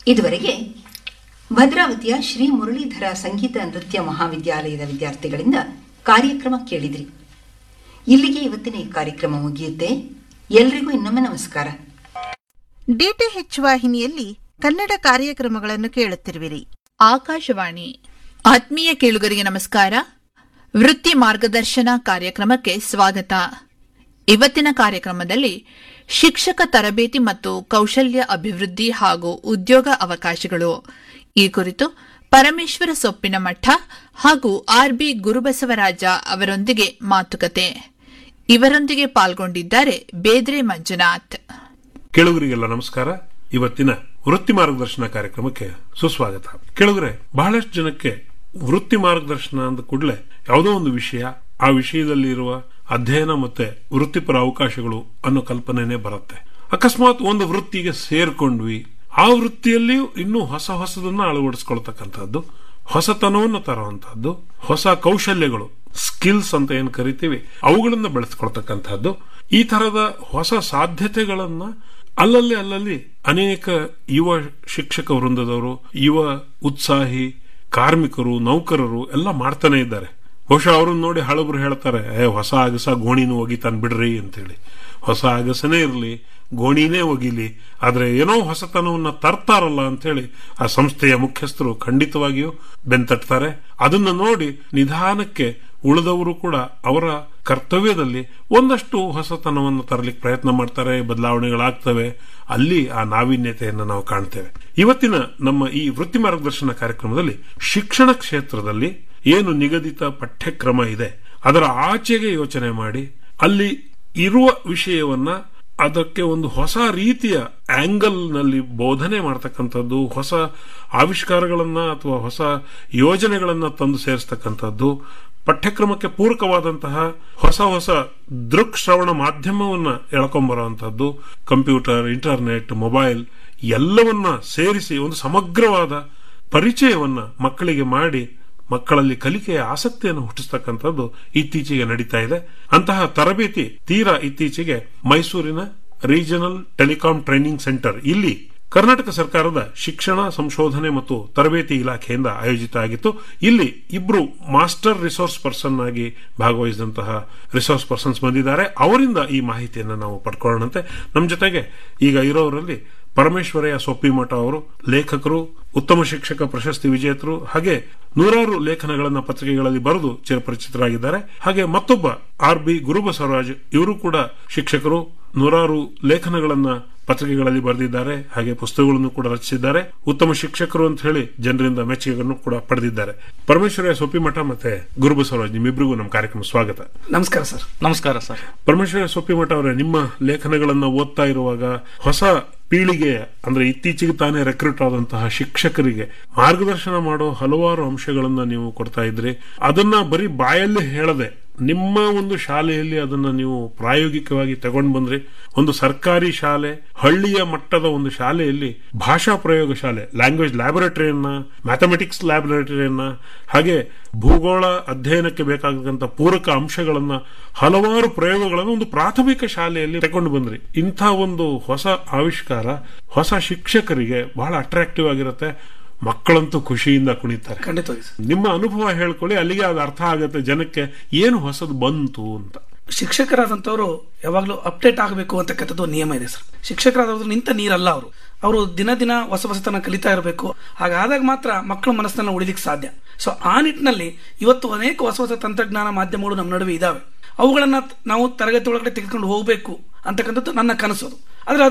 ಇದುವರೆಗೆ ಭದ್ರಾವತಿಯ ಶ್ರೀ ಮುರಳೀಧರ ಸಂಗೀತ ನೃತ್ಯ ಮಹಾವಿದ್ಯಾಲಯದ ವಿದ್ಯಾರ್ಥಿಗಳಿಂದ ಕಾರ್ಯಕ್ರಮ ಕೇಳಿದ್ರಿ ಇಲ್ಲಿಗೆ ಇವತ್ತಿನ ಈ ಕಾರ್ಯಕ್ರಮ ಮುಗಿಯುತ್ತೆ ಎಲ್ರಿಗೂ ಇನ್ನೊಮ್ಮೆ ನಮಸ್ಕಾರ ಡಿಟಿಎಚ್ ವಾಹಿನಿಯಲ್ಲಿ ಕನ್ನಡ ಕಾರ್ಯಕ್ರಮಗಳನ್ನು ಕೇಳುತ್ತಿರುವಿರಿ ಆಕಾಶವಾಣಿ ಆತ್ಮೀಯ ಕೇಳುಗರಿಗೆ ನಮಸ್ಕಾರ ವೃತ್ತಿ ಮಾರ್ಗದರ್ಶನ ಕಾರ್ಯಕ್ರಮಕ್ಕೆ ಸ್ವಾಗತ ಇವತ್ತಿನ ಕಾರ್ಯಕ್ರಮದಲ್ಲಿ ಶಿಕ್ಷಕ ತರಬೇತಿ ಮತ್ತು ಕೌಶಲ್ಯ ಅಭಿವೃದ್ಧಿ ಹಾಗೂ ಉದ್ಯೋಗ ಅವಕಾಶಗಳು ಈ ಕುರಿತು ಪರಮೇಶ್ವರ ಸೊಪ್ಪಿನ ಮಠ ಹಾಗೂ ಆರ್ಬಿ ಗುರುಬಸವರಾಜ ಅವರೊಂದಿಗೆ ಮಾತುಕತೆ ಇವರೊಂದಿಗೆ ಪಾಲ್ಗೊಂಡಿದ್ದಾರೆ ಬೇದ್ರೆ ಮಂಜುನಾಥ್ ಕೇಳುಗರಿಗೆಲ್ಲ ನಮಸ್ಕಾರ ಇವತ್ತಿನ ವೃತ್ತಿ ಮಾರ್ಗದರ್ಶನ ಕಾರ್ಯಕ್ರಮಕ್ಕೆ ಸುಸ್ವಾಗತ ಕೇಳುಗರೆ ಬಹಳಷ್ಟು ಜನಕ್ಕೆ ವೃತ್ತಿ ಮಾರ್ಗದರ್ಶನ ಅಂದ ಕೂಡಲೇ ಯಾವುದೋ ಒಂದು ವಿಷಯ ಆ ವಿಷಯದಲ್ಲಿ ಇರುವ ಅಧ್ಯಯನ ಮತ್ತೆ ವೃತ್ತಿಪರ ಅವಕಾಶಗಳು ಅನ್ನೋ ಕಲ್ಪನೆನೇ ಬರುತ್ತೆ ಅಕಸ್ಮಾತ್ ಒಂದು ವೃತ್ತಿಗೆ ಸೇರ್ಕೊಂಡ್ವಿ ಆ ವೃತ್ತಿಯಲ್ಲಿಯೂ ಇನ್ನೂ ಹೊಸ ಹೊಸದನ್ನ ಅಳವಡಿಸ್ಕೊಳ್ತಕ್ಕಂಥದ್ದು ಹೊಸತನವನ್ನು ತರುವಂತಹದ್ದು ಹೊಸ ಕೌಶಲ್ಯಗಳು ಸ್ಕಿಲ್ಸ್ ಅಂತ ಏನ್ ಕರಿತೀವಿ ಅವುಗಳನ್ನ ಬೆಳೆಸ್ಕೊಳ್ತಕ್ಕಂಥದ್ದು ಈ ತರದ ಹೊಸ ಸಾಧ್ಯತೆಗಳನ್ನ ಅಲ್ಲಲ್ಲಿ ಅಲ್ಲಲ್ಲಿ ಅನೇಕ ಯುವ ಶಿಕ್ಷಕ ವೃಂದದವರು ಯುವ ಉತ್ಸಾಹಿ ಕಾರ್ಮಿಕರು ನೌಕರರು ಎಲ್ಲ ಮಾಡ್ತಾನೆ ಇದ್ದಾರೆ ಬಹುಶಃ ಅವ್ರನ್ನ ನೋಡಿ ಹಳಬ್ರು ಹೇಳ್ತಾರೆ ಏ ಹೊಸ ಅಗಸ ಗೋಣಿನೂ ಒಗಿತಾನ್ ಬಿಡ್ರಿ ಅಂತೇಳಿ ಹೊಸ ಅಗಸನೇ ಇರಲಿ ಗೋಣಿನೇ ಒಗಿಲಿ ಆದ್ರೆ ಏನೋ ಹೊಸತನವನ್ನ ತರ್ತಾರಲ್ಲ ಅಂತೇಳಿ ಆ ಸಂಸ್ಥೆಯ ಮುಖ್ಯಸ್ಥರು ಖಂಡಿತವಾಗಿಯೂ ಬೆಂತಟ್ತಾರೆ ಅದನ್ನ ನೋಡಿ ನಿಧಾನಕ್ಕೆ ಉಳಿದವರು ಕೂಡ ಅವರ ಕರ್ತವ್ಯದಲ್ಲಿ ಒಂದಷ್ಟು ಹೊಸತನವನ್ನು ತರಲಿಕ್ಕೆ ಪ್ರಯತ್ನ ಮಾಡ್ತಾರೆ ಬದಲಾವಣೆಗಳಾಗ್ತವೆ ಅಲ್ಲಿ ಆ ನಾವೀನ್ಯತೆಯನ್ನು ನಾವು ಕಾಣ್ತೇವೆ ಇವತ್ತಿನ ನಮ್ಮ ಈ ವೃತ್ತಿ ಮಾರ್ಗದರ್ಶನ ಕಾರ್ಯಕ್ರಮದಲ್ಲಿ ಶಿಕ್ಷಣ ಕ್ಷೇತ್ರದಲ್ಲಿ ಏನು ನಿಗದಿತ ಪಠ್ಯಕ್ರಮ ಇದೆ ಅದರ ಆಚೆಗೆ ಯೋಚನೆ ಮಾಡಿ ಅಲ್ಲಿ ಇರುವ ವಿಷಯವನ್ನ ಅದಕ್ಕೆ ಒಂದು ಹೊಸ ರೀತಿಯ ಆಂಗಲ್ ನಲ್ಲಿ ಬೋಧನೆ ಮಾಡ್ತಕ್ಕಂಥದ್ದು ಹೊಸ ಆವಿಷ್ಕಾರಗಳನ್ನ ಅಥವಾ ಹೊಸ ಯೋಜನೆಗಳನ್ನ ತಂದು ಸೇರಿಸ್ತಕ್ಕಂಥದ್ದು ಪಠ್ಯಕ್ರಮಕ್ಕೆ ಪೂರಕವಾದಂತಹ ಹೊಸ ಹೊಸ ದೃಕ್ ಶ್ರವಣ ಮಾಧ್ಯಮವನ್ನ ಎಳ್ಕೊಂಬರುವಂತಹದ್ದು ಕಂಪ್ಯೂಟರ್ ಇಂಟರ್ನೆಟ್ ಮೊಬೈಲ್ ಎಲ್ಲವನ್ನ ಸೇರಿಸಿ ಒಂದು ಸಮಗ್ರವಾದ ಪರಿಚಯವನ್ನ ಮಕ್ಕಳಿಗೆ ಮಾಡಿ ಮಕ್ಕಳಲ್ಲಿ ಕಲಿಕೆಯ ಆಸಕ್ತಿಯನ್ನು ಹುಟ್ಟಿಸ್ತಕ್ಕಂಥದ್ದು ಇತ್ತೀಚೆಗೆ ನಡೀತಾ ಇದೆ ಅಂತಹ ತರಬೇತಿ ತೀರಾ ಇತ್ತೀಚೆಗೆ ಮೈಸೂರಿನ ರೀಜನಲ್ ಟೆಲಿಕಾಂ ಟ್ರೈನಿಂಗ್ ಸೆಂಟರ್ ಇಲ್ಲಿ ಕರ್ನಾಟಕ ಸರ್ಕಾರದ ಶಿಕ್ಷಣ ಸಂಶೋಧನೆ ಮತ್ತು ತರಬೇತಿ ಇಲಾಖೆಯಿಂದ ಆಯೋಜಿತ ಆಗಿತ್ತು ಇಲ್ಲಿ ಇಬ್ರು ಮಾಸ್ಟರ್ ರಿಸೋರ್ಸ್ ಪರ್ಸನ್ ಆಗಿ ಭಾಗವಹಿಸಿದಂತಹ ರಿಸೋರ್ಸ್ ಪರ್ಸನ್ಸ್ ಬಂದಿದ್ದಾರೆ ಅವರಿಂದ ಈ ಮಾಹಿತಿಯನ್ನು ನಾವು ಪಡ್ಕೊಳ್ಳೋಣಂತೆ ನಮ್ಮ ಜೊತೆಗೆ ಈಗ ಇರೋರಲ್ಲಿ ಪರಮೇಶ್ವರಯ್ಯ ಸೊಪ್ಪಿಮಠ ಅವರು ಲೇಖಕರು ಉತ್ತಮ ಶಿಕ್ಷಕ ಪ್ರಶಸ್ತಿ ವಿಜೇತರು ಹಾಗೆ ನೂರಾರು ಲೇಖನಗಳನ್ನ ಪತ್ರಿಕೆಗಳಲ್ಲಿ ಬರೆದು ಚಿರಪರಿಚಿತರಾಗಿದ್ದಾರೆ ಹಾಗೆ ಮತ್ತೊಬ್ಬ ಆರ್ ಬಿ ಗುರುಬಸವರಾಜ್ ಇವರು ಕೂಡ ಶಿಕ್ಷಕರು ನೂರಾರು ಲೇಖನಗಳನ್ನ ಪತ್ರಿಕೆಗಳಲ್ಲಿ ಬರೆದಿದ್ದಾರೆ ಹಾಗೆ ಪುಸ್ತಕಗಳನ್ನು ಕೂಡ ರಚಿಸಿದ್ದಾರೆ ಉತ್ತಮ ಶಿಕ್ಷಕರು ಅಂತ ಹೇಳಿ ಜನರಿಂದ ಮೆಚ್ಚುಗೆಯನ್ನು ಕೂಡ ಪಡೆದಿದ್ದಾರೆ ಪರಮೇಶ್ವರಯ್ಯ ಸೊಪ್ಪಿಮಠ ಮತ್ತೆ ಗುರುಬಸವರಾಜ್ ನಿಮ್ಮಿಬ್ಬರಿಗೂ ನಮ್ಮ ಕಾರ್ಯಕ್ರಮ ಸ್ವಾಗತ ನಮಸ್ಕಾರ ಸರ್ ನಮಸ್ಕಾರ ಸರ್ ಪರಮೇಶ್ವರ ಸೊಪ್ಪಿಮಠ ಅವರೇ ನಿಮ್ಮ ಲೇಖನಗಳನ್ನ ಓದ್ತಾ ಇರುವಾಗ ಹೊಸ ಪೀಳಿಗೆ ಅಂದ್ರೆ ಇತ್ತೀಚೆಗೆ ತಾನೇ ರೆಕ್ರೂಟ್ ಆದಂತಹ ಶಿಕ್ಷಕರಿಗೆ ಮಾರ್ಗದರ್ಶನ ಮಾಡೋ ಹಲವಾರು ಅಂಶಗಳನ್ನ ನೀವು ಕೊಡ್ತಾ ಇದ್ರಿ ಅದನ್ನ ಬರೀ ಬಾಯಲ್ಲಿ ಹೇಳದೆ ನಿಮ್ಮ ಒಂದು ಶಾಲೆಯಲ್ಲಿ ಅದನ್ನ ನೀವು ಪ್ರಾಯೋಗಿಕವಾಗಿ ತಗೊಂಡು ಬಂದ್ರಿ ಒಂದು ಸರ್ಕಾರಿ ಶಾಲೆ ಹಳ್ಳಿಯ ಮಟ್ಟದ ಒಂದು ಶಾಲೆಯಲ್ಲಿ ಭಾಷಾ ಪ್ರಯೋಗ ಶಾಲೆ ಲ್ಯಾಂಗ್ವೇಜ್ ಲ್ಯಾಬೊರೇಟರಿಯನ್ನ ಮ್ಯಾಥಮೆಟಿಕ್ಸ್ ಲ್ಯಾಬೊರೇಟರಿಯನ್ನ ಹಾಗೆ ಭೂಗೋಳ ಅಧ್ಯಯನಕ್ಕೆ ಬೇಕಾದಂತ ಪೂರಕ ಅಂಶಗಳನ್ನ ಹಲವಾರು ಪ್ರಯೋಗಗಳನ್ನು ಒಂದು ಪ್ರಾಥಮಿಕ ಶಾಲೆಯಲ್ಲಿ ತಗೊಂಡು ಬಂದ್ರಿ ಇಂಥ ಒಂದು ಹೊಸ ಆವಿಷ್ಕಾರ ಹೊಸ ಶಿಕ್ಷಕರಿಗೆ ಬಹಳ ಅಟ್ರಾಕ್ಟಿವ್ ಆಗಿರುತ್ತೆ ಮಕ್ಕಳಂತೂ ಖುಷಿಯಿಂದ ಕುಣಿತಾರೆ ಖಂಡಿತವಾಗಿ ಸರ್ ನಿಮ್ಮ ಅನುಭವ ಹೇಳ್ಕೊಳ್ಳಿ ಅಲ್ಲಿಗೆ ಅದು ಅರ್ಥ ಆಗುತ್ತೆ ಜನಕ್ಕೆ ಏನು ಹೊಸದು ಬಂತು ಅಂತ ಶಿಕ್ಷಕರಾದಂಥವ್ರು ಯಾವಾಗಲೂ ಅಪ್ಡೇಟ್ ಆಗಬೇಕು ಅಂತಕ್ಕಂಥದ್ದು ನಿಯಮ ಇದೆ ಸರ್ ಶಿಕ್ಷಕರಾದವರು ನಿಂತ ನೀರಲ್ಲ ಅವರು ಅವರು ದಿನ ದಿನ ಹೊಸ ಹೊಸತನ ಕಲಿತಾ ಇರಬೇಕು ಹಾಗಾದಾಗ ಮಾತ್ರ ಮಕ್ಕಳ ಮನಸ್ಸನ್ನ ಉಳಿಲಿಕ್ಕೆ ಸಾಧ್ಯ ಸೊ ಆ ನಿಟ್ಟಿನಲ್ಲಿ ಇವತ್ತು ಅನೇಕ ಹೊಸ ಹೊಸ ತಂತ್ರಜ್ಞಾನ ಮಾಧ್ಯಮಗಳು ನಮ್ಮ ನಡುವೆ ಇದಾವೆ ಅವುಗಳನ್ನ ನಾವು ತರಗತಿ ಒಳಗಡೆ ತೆಗೆದುಕೊಂಡು ಹೋಗಬೇಕು ಅಂತಕ್ಕಂಥದ್ದು ನನ್ನ ಕನಸು ಅದು